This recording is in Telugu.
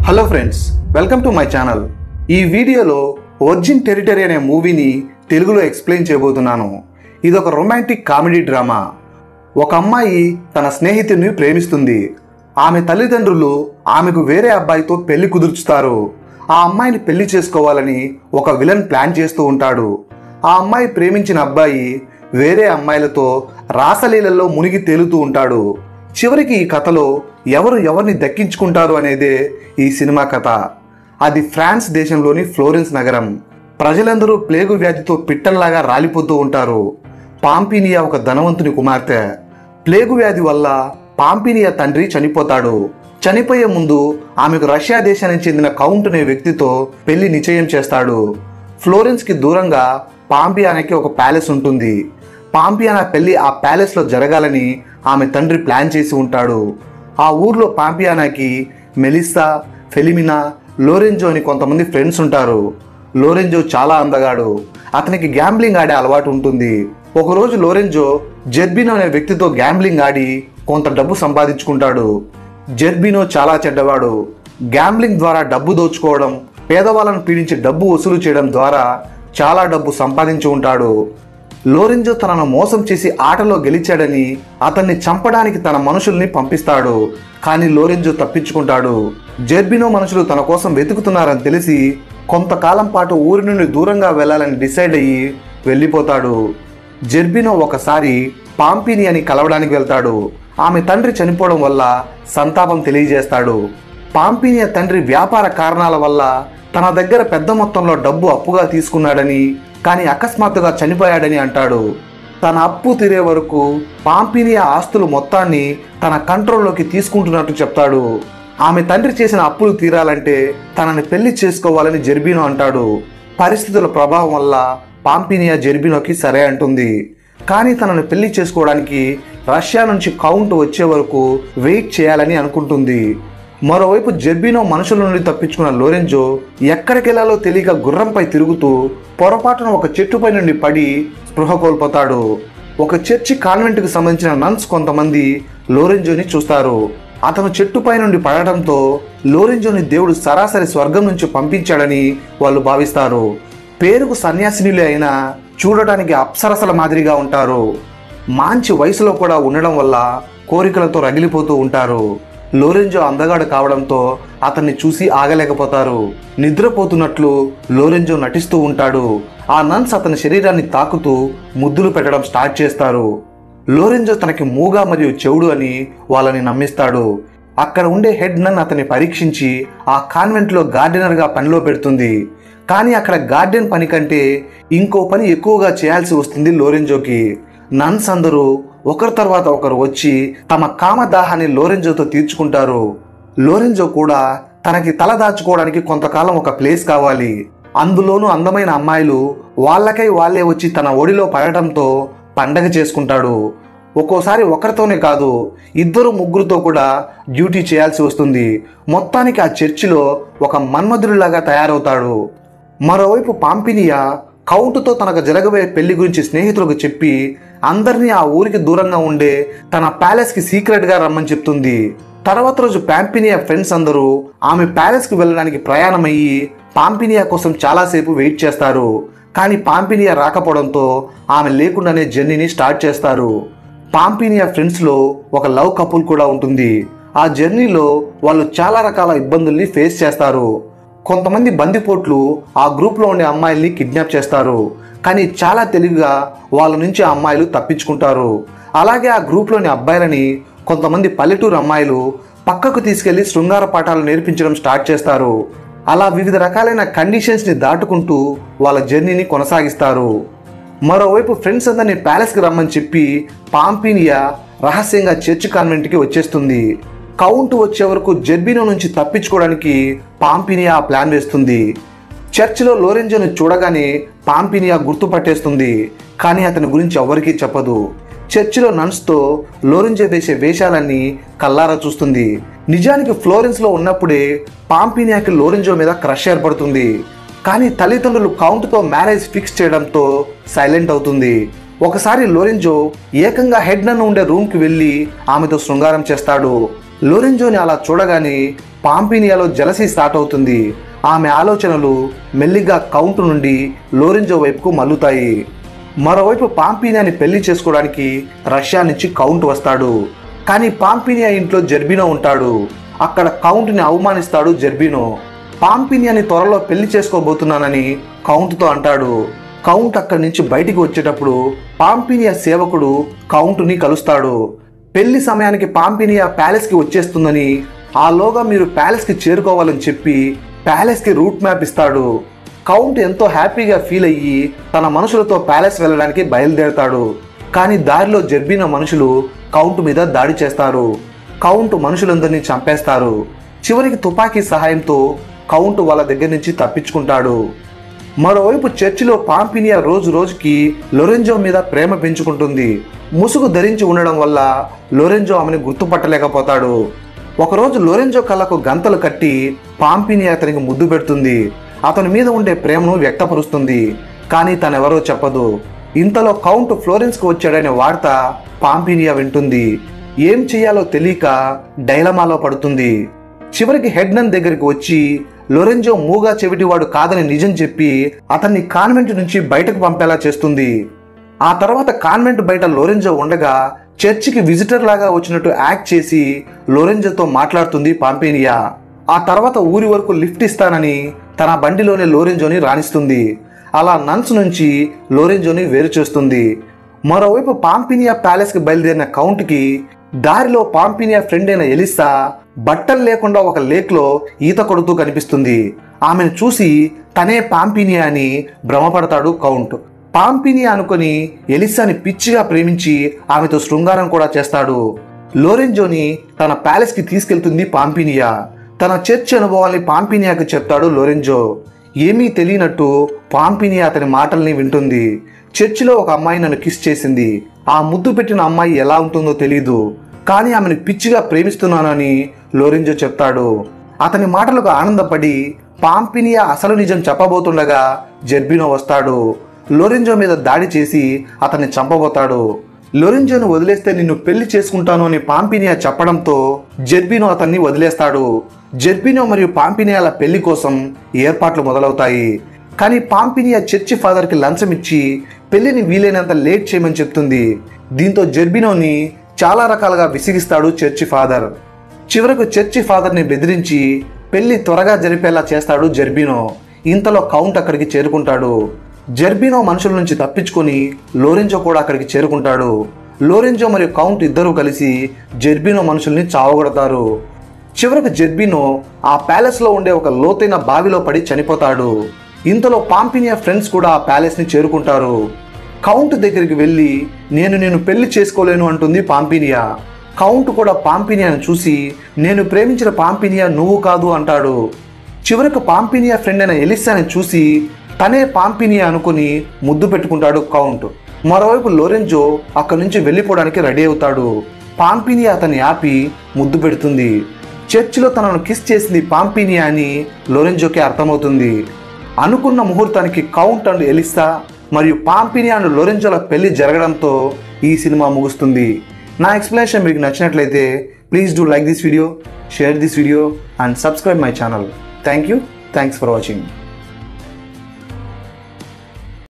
hello friends welcome to my channel ఈ వీడియోలో ఒరిజిన్ టెరిటరీ అనే మూవీని తెలుగులో ఎక్స్ప్లెయిన్ చేయబోతున్నాను ఇది ఒక రొమాంటిక్ కామెడీ డ్రామా ఒక అమ్మాయి తన స్నేహితుడిని ప్రేమిస్తుంది ఆమె తల్లిదండ్రులు ఆమెకు వేరే అబ్బాయితో పెళ్లి కుదుర్చుతారు ఆ అమ్మాయిని పెళ్లి చేసుకోవాలని ఒక విలన్ ప్లాన్ చేస్తూ ఉంటాడు ఆ అమ్మాయి ప్రేమించిన అబ్బాయి వేరే అమ్మాయిలతో రాసలీలలో మునిగి తేలుతూ ఉంటాడు చివరికి ఈ కథలో ఎవరు ఎవరిని దక్కించుకుంటారు అనేదే ఈ సినిమా కథ అది ఫ్రాన్స్ దేశంలోని ఫ్లోరెన్స్ నగరం ప్రజలందరూ ప్లేగు వ్యాధితో పిట్టల్లాగా రాలిపోతూ ఉంటారు పాంపినియా ఒక ధనవంతుని కుమార్తె ప్లేగు వ్యాధి వల్ల పాంపినియా తండ్రి చనిపోతాడు చనిపోయే ముందు ఆమెకు రష్యా దేశానికి చెందిన కౌంట్ అనే వ్యక్తితో పెళ్లి నిశ్చయం చేస్తాడు ఫ్లోరెన్స్కి దూరంగా పాంపియానాకి ఒక ప్యాలెస్ ఉంటుంది పాంపియానా పెళ్లి ఆ ప్యాలెస్లో జరగాలని ఆమె తండ్రి ప్లాన్ చేసి ఉంటాడు ఆ ఊర్లో పాంపియానాకి మెలిస్సా ఫెలిమినా లోరెంజో అని కొంతమంది ఫ్రెండ్స్ ఉంటారు లోరెంజో చాలా అందగాడు అతనికి గ్యాంబ్లింగ్ ఆడే అలవాటు ఉంటుంది ఒకరోజు లోరెంజో జెర్బినో అనే వ్యక్తితో గ్యాంబ్లింగ్ ఆడి కొంత డబ్బు సంపాదించుకుంటాడు జెర్బినో చాలా చెడ్డవాడు గ్యాంబ్లింగ్ ద్వారా డబ్బు దోచుకోవడం పేదవాళ్ళను పీడించి డబ్బు వసూలు చేయడం ద్వారా చాలా డబ్బు సంపాదించి ఉంటాడు లోరెంజో తనను మోసం చేసి ఆటలో గెలిచాడని అతన్ని చంపడానికి తన మనుషుల్ని పంపిస్తాడు కానీ లోరెంజో తప్పించుకుంటాడు జెర్బినో మనుషులు తన కోసం వెతుకుతున్నారని తెలిసి కొంతకాలం పాటు ఊరి నుండి దూరంగా వెళ్ళాలని డిసైడ్ అయ్యి వెళ్ళిపోతాడు జెర్బినో ఒకసారి పాంపినియాని కలవడానికి వెళ్తాడు ఆమె తండ్రి చనిపోవడం వల్ల సంతాపం తెలియజేస్తాడు పాంపినియా తండ్రి వ్యాపార కారణాల వల్ల తన దగ్గర పెద్ద మొత్తంలో డబ్బు అప్పుగా తీసుకున్నాడని కానీ అకస్మాత్తుగా చనిపోయాడని అంటాడు తన అప్పు తీరే వరకు పాంపినియా ఆస్తులు మొత్తాన్ని తన కంట్రోల్లోకి తీసుకుంటున్నట్టు చెప్తాడు ఆమె తండ్రి చేసిన అప్పులు తీరాలంటే తనని పెళ్లి చేసుకోవాలని జెర్బినో అంటాడు పరిస్థితుల ప్రభావం వల్ల పాంపినియా జెర్బినోకి సరే అంటుంది కానీ తనను పెళ్లి చేసుకోవడానికి రష్యా నుంచి కౌంట్ వచ్చే వరకు వెయిట్ చేయాలని అనుకుంటుంది మరోవైపు జెర్బినో మనుషుల నుండి తప్పించుకున్న లోరెంజో ఎక్కడికెళ్లాలో తెలియక గుర్రంపై తిరుగుతూ పొరపాటున ఒక చెట్టుపై నుండి పడి స్పృహ కోల్పోతాడు ఒక చర్చి కాన్వెంట్కి సంబంధించిన నన్స్ కొంతమంది లోరెంజోని చూస్తారు అతను చెట్టుపై నుండి పడటంతో లోరెంజోని దేవుడు సరాసరి స్వర్గం నుంచి పంపించాడని వాళ్ళు భావిస్తారు పేరుకు సన్యాసినులే అయినా చూడటానికి అప్సరసల మాదిరిగా ఉంటారు మంచి వయసులో కూడా ఉండడం వల్ల కోరికలతో రగిలిపోతూ ఉంటారు లోరెంజో అందగాడు కావడంతో అతన్ని చూసి ఆగలేకపోతారు నిద్రపోతున్నట్లు లోరెంజో నటిస్తూ ఉంటాడు ఆ నన్స్ అతని శరీరాన్ని తాకుతూ ముద్దులు పెట్టడం స్టార్ట్ చేస్తారు లోరెంజో తనకి మూగా మరియు చెవుడు అని వాళ్ళని నమ్మిస్తాడు అక్కడ ఉండే హెడ్ నన్ అతన్ని పరీక్షించి ఆ కాన్వెంట్లో గార్డెనర్గా పనిలో పెడుతుంది కానీ అక్కడ గార్డెన్ పని కంటే ఇంకో పని ఎక్కువగా చేయాల్సి వస్తుంది లోరెంజోకి నన్స్ అందరూ ఒకరి తర్వాత ఒకరు వచ్చి తమ కామదాహాన్ని లోరెంజోతో తీర్చుకుంటారు లోరెంజో కూడా తనకి తల దాచుకోవడానికి కొంతకాలం ఒక ప్లేస్ కావాలి అందులోనూ అందమైన అమ్మాయిలు వాళ్ళకై వాళ్ళే వచ్చి తన ఒడిలో పడటంతో పండగ చేసుకుంటాడు ఒక్కోసారి ఒకరితోనే కాదు ఇద్దరు ముగ్గురుతో కూడా డ్యూటీ చేయాల్సి వస్తుంది మొత్తానికి ఆ చర్చిలో ఒక మన్మధుడిలాగా తయారవుతాడు మరోవైపు పాంపినియా కౌంటుతో తనకు జరగబోయే పెళ్లి గురించి స్నేహితులకు చెప్పి అందరినీ ఆ ఊరికి దూరంగా ఉండే తన ప్యాలెస్కి సీక్రెట్గా రమ్మని చెప్తుంది తర్వాత రోజు పాంపినియా ఫ్రెండ్స్ అందరూ ఆమె ప్యాలెస్కి వెళ్ళడానికి ప్రయాణమయ్యి పాంపినియా కోసం చాలాసేపు వెయిట్ చేస్తారు కానీ పాంపినియా రాకపోవడంతో ఆమె లేకుండానే జర్నీని స్టార్ట్ చేస్తారు పాంపినియా ఫ్రెండ్స్లో ఒక లవ్ కపుల్ కూడా ఉంటుంది ఆ జర్నీలో వాళ్ళు చాలా రకాల ఇబ్బందుల్ని ఫేస్ చేస్తారు కొంతమంది బందిపోట్లు ఆ గ్రూప్లో ఉండే అమ్మాయిల్ని కిడ్నాప్ చేస్తారు కానీ చాలా తెలివిగా వాళ్ళ నుంచి ఆ అమ్మాయిలు తప్పించుకుంటారు అలాగే ఆ గ్రూప్లోని అబ్బాయిలని కొంతమంది పల్లెటూరు అమ్మాయిలు పక్కకు తీసుకెళ్లి శృంగార పాఠాలు నేర్పించడం స్టార్ట్ చేస్తారు అలా వివిధ రకాలైన కండిషన్స్ని దాటుకుంటూ వాళ్ళ జర్నీని కొనసాగిస్తారు మరోవైపు ఫ్రెండ్స్ అందరినీ ప్యాలెస్కి రమ్మని చెప్పి పాంపినియా రహస్యంగా చర్చ్ కాన్వెంట్కి వచ్చేస్తుంది కౌంట్ వచ్చే వరకు జెర్బినో నుంచి తప్పించుకోవడానికి పాంపినియా ఆ ప్లాన్ వేస్తుంది చర్చిలో లోరెంజోని చూడగానే పాంపినియా గుర్తుపట్టేస్తుంది కానీ అతని గురించి ఎవరికీ చెప్పదు చర్చిలో నన్స్తో లోరెంజో వేసే వేషాలన్నీ కల్లారా చూస్తుంది నిజానికి ఫ్లోరెన్స్లో ఉన్నప్పుడే పాంపినియాకి లోరెంజో మీద క్రష్ ఏర్పడుతుంది కానీ తల్లిదండ్రులు కౌంట్తో మ్యారేజ్ ఫిక్స్ చేయడంతో సైలెంట్ అవుతుంది ఒకసారి లోరెంజో ఏకంగా హెడ్ నన్ను ఉండే రూమ్కి వెళ్ళి ఆమెతో శృంగారం చేస్తాడు లోరెంజోని అలా చూడగానే పాంపీనియాలో జలసీ స్టార్ట్ అవుతుంది ఆమె ఆలోచనలు మెల్లిగా కౌంట్ నుండి లోరెంజో వైపుకు మల్లుతాయి మరోవైపు పాంపీనియాని పెళ్లి చేసుకోవడానికి రష్యా నుంచి కౌంట్ వస్తాడు కానీ పాంపీనియా ఇంట్లో జెర్బినో ఉంటాడు అక్కడ కౌంట్ని అవమానిస్తాడు జెర్బినో పాంపీనియాని త్వరలో పెళ్లి చేసుకోబోతున్నానని కౌంట్తో అంటాడు కౌంట్ అక్కడి నుంచి బయటికి వచ్చేటప్పుడు పాంపీనియా సేవకుడు కౌంట్ని కలుస్తాడు పెళ్లి సమయానికి పాంపీనియా ప్యాలెస్కి వచ్చేస్తుందని ఆలోగా మీరు ప్యాలెస్కి చేరుకోవాలని చెప్పి ప్యాలెస్కి రూట్ మ్యాప్ ఇస్తాడు కౌంట్ ఎంతో హ్యాపీగా ఫీల్ అయ్యి తన మనుషులతో ప్యాలెస్ వెళ్ళడానికి బయలుదేరతాడు కానీ దారిలో జర్బిన మనుషులు కౌంట్ మీద దాడి చేస్తారు కౌంట్ మనుషులందరినీ చంపేస్తారు చివరికి తుపాకీ సహాయంతో కౌంట్ వాళ్ళ దగ్గర నుంచి తప్పించుకుంటాడు మరోవైపు చర్చిలో పాంపినియా రోజు రోజుకి లొరెంజో మీద ప్రేమ పెంచుకుంటుంది ముసుగు ధరించి ఉండడం వల్ల లొరెంజో ఆమెను గుర్తుపట్టలేకపోతాడు ఒకరోజు లొరెంజో కళ్ళకు గంతలు కట్టి పాంపినియా అతనికి ముద్దు పెడుతుంది అతని మీద ఉండే ప్రేమను వ్యక్తపరుస్తుంది కానీ తనెవరో చెప్పదు ఇంతలో కౌంట్ ఫ్లోరెన్స్కు వచ్చాడనే వార్త పాంపినియా వింటుంది ఏం చేయాలో తెలియక డైలమాలో పడుతుంది చివరికి హెడ్నన్ దగ్గరికి వచ్చి లొరెంజో మూగా చెవిటివాడు కాదని నిజం చెప్పి అతన్ని కాన్వెంట్ నుంచి బయటకు పంపేలా చేస్తుంది ఆ తర్వాత కాన్వెంట్ బయట లోరెంజో ఉండగా చర్చికి విజిటర్ లాగా వచ్చినట్టు యాక్ట్ చేసి లోరెంజోతో మాట్లాడుతుంది పాంపేనియా ఆ తర్వాత ఊరి వరకు లిఫ్ట్ ఇస్తానని తన బండిలోనే లోరెంజోని రాణిస్తుంది అలా నన్స్ నుంచి లోరెంజోని వేరు చేస్తుంది మరోవైపు పాంపినియా ప్యాలెస్కి బయలుదేరిన కౌంట్కి దారిలో పాంపినియా ఫ్రెండ్ అయిన ఎలిసా బట్టలు లేకుండా ఒక లేక్లో ఈత కొడుతూ కనిపిస్తుంది ఆమెను చూసి తనే పాంపినియా అని భ్రమపడతాడు కౌంట్ పాంపినియా అనుకొని ఎలిసాని పిచ్చిగా ప్రేమించి ఆమెతో శృంగారం కూడా చేస్తాడు లోరెంజోని తన ప్యాలెస్కి తీసుకెళ్తుంది పాంపినియా తన చర్చ్ అనుభవాల్ని పాంపినియాకి చెప్తాడు లోరెంజో ఏమీ తెలియనట్టు పాంపినియా అతని మాటల్ని వింటుంది చర్చిలో ఒక అమ్మాయి నన్ను కిస్ చేసింది ఆ ముద్దు పెట్టిన అమ్మాయి ఎలా ఉంటుందో తెలీదు కానీ ఆమెను పిచ్చిగా ప్రేమిస్తున్నానని లోరెంజో చెప్తాడు అతని మాటలకు ఆనందపడి పాంపినియా అసలు నిజం చెప్పబోతుండగా జెర్బినో వస్తాడు లోరెంజో మీద దాడి చేసి అతన్ని చంపబోతాడు లోరెంజోను వదిలేస్తే నిన్ను పెళ్లి చేసుకుంటాను అని పాంపినియా చెప్పడంతో జెర్బినో అతన్ని వదిలేస్తాడు జెర్బినో మరియు పాంపినియాల పెళ్లి కోసం ఏర్పాట్లు మొదలవుతాయి కానీ పాంపినియా చర్చి ఫాదర్కి లంచం ఇచ్చి పెళ్లిని వీలైనంత లేట్ చేయమని చెప్తుంది దీంతో జెర్బినోని చాలా రకాలుగా విసిగిస్తాడు చర్చి ఫాదర్ చివరకు చర్చి ఫాదర్ని బెదిరించి పెళ్లి త్వరగా జరిపేలా చేస్తాడు జెర్బినో ఇంతలో కౌంట్ అక్కడికి చేరుకుంటాడు జెర్బినో మనుషుల నుంచి తప్పించుకొని లోరెంజో కూడా అక్కడికి చేరుకుంటాడు లోరెంజో మరియు కౌంట్ ఇద్దరూ కలిసి జెర్బినో మనుషుల్ని చావగొడతారు చివరకు జెర్బినో ఆ ప్యాలెస్లో ఉండే ఒక లోతైన బావిలో పడి చనిపోతాడు ఇంతలో పాంపినియా ఫ్రెండ్స్ కూడా ఆ ప్యాలెస్ని చేరుకుంటారు కౌంట్ దగ్గరికి వెళ్ళి నేను నేను పెళ్లి చేసుకోలేను అంటుంది పాంపినియా కౌంట్ కూడా పాంపినియాను చూసి నేను ప్రేమించిన పాంపినియా నువ్వు కాదు అంటాడు చివరకు పాంపినియా ఫ్రెండ్ అయిన ఎలిసాని చూసి తనే పాంపినియా అనుకుని ముద్దు పెట్టుకుంటాడు కౌంట్ మరోవైపు లోరెంజో అక్కడి నుంచి వెళ్ళిపోవడానికి రెడీ అవుతాడు పాంపినియా అతన్ని ఆపి ముద్దు పెడుతుంది చర్చిలో తనను కిస్ చేసింది పాంపినియా అని లోరెంజోకి అర్థమవుతుంది అనుకున్న ముహూర్తానికి కౌంట్ అండ్ ఎలిసా మరియు పాంపినియా అండ్ లోరెంజోల పెళ్లి జరగడంతో ఈ సినిమా ముగుస్తుంది నా ఎక్స్ప్లెనేషన్ మీకు నచ్చినట్లయితే please do like this video share this video and subscribe my channel thank you thanks for watching